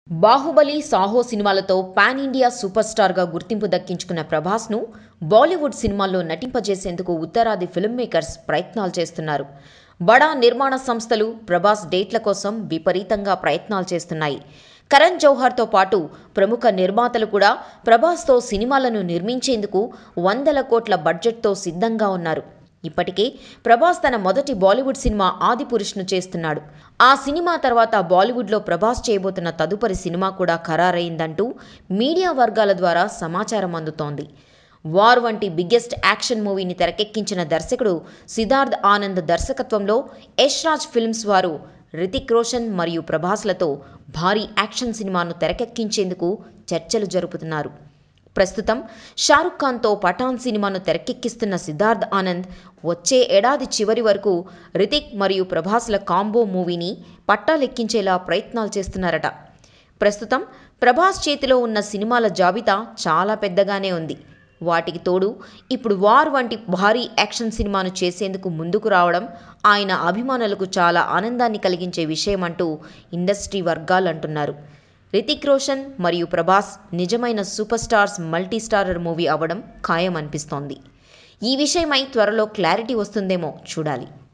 బాహుబలి సాహో సినిమాలతో pan India super స్టార్గా గుర్తింపు దక్కించుకున్న ప్రభాస్ను బాలీవుడ్ సినిమాల్లో నటింపజేసేందుకు ఉత్తరాది ఫిల్మ్ మేకర్స్ ప్రయత్నాలు చేస్తున్నారు బడా నిర్మాణ సంస్థలు ప్రభాస్ డేట్ల కోసం విపరీతంగా ప్రయత్నాలు చేస్తున్నాయి కరణ్ జౌహర్తో పాటు ప్రముఖ నిర్మాతలు కూడా ప్రభాస్తో సినిమాలను నిర్మించేందుకు వందల కోట్ల బడ్జెట్తో సిద్ధంగా ఉన్నారు ఇప్పటికే ప్రభాస్ తన మొదటి బాలీవుడ్ సినిమా ఆదిపురుష్ను చేస్తున్నాడు ఆ సినిమా తర్వాత బాలీవుడ్లో ప్రభాస్ చేయబోతున్న తదుపరి సినిమా కూడా ఖరారైందంటూ మీడియా వర్గాల ద్వారా సమాచారం అందుతోంది వార్ వంటి బిగ్గెస్ట్ యాక్షన్ మూవీని తెరకెక్కించిన దర్శకుడు సిద్ధార్థ్ ఆనంద్ దర్శకత్వంలో యష్ రాజ్ ఫిల్మ్స్ వారు రితిక్ రోషన్ మరియు ప్రభాస్లతో భారీ యాక్షన్ సినిమాను తెరకెక్కించేందుకు చర్చలు జరుపుతున్నారు ప్రస్తుతం షారుఖ్ ఖాన్తో పఠాన్ సినిమాను తెరకెక్కిస్తున్న సిద్ధార్థ్ ఆనంద్ వచ్చే ఏడాది చివరి వరకు రితిక్ మరియు ప్రభాస్ల కాంబో మూవీని పట్టాలెక్కించేలా ప్రయత్నాలు చేస్తున్నారట ప్రస్తుతం ప్రభాస్ చేతిలో ఉన్న సినిమాల జాబితా చాలా పెద్దగానే ఉంది వాటికి తోడు ఇప్పుడు వార్ వంటి భారీ యాక్షన్ సినిమాను చేసేందుకు ముందుకు రావడం ఆయన అభిమానులకు చాలా ఆనందాన్ని కలిగించే విషయమంటూ ఇండస్ట్రీ వర్గాలు అంటున్నారు రితిక్ రోషన్ మరియు ప్రభాస్ నిజమైన super stars multi starrer movie అవ్వడం ఖాయం అనిపిస్తోంది ఈ విషయమై త్వరలో క్లారిటీ వస్తుందేమో చూడాలి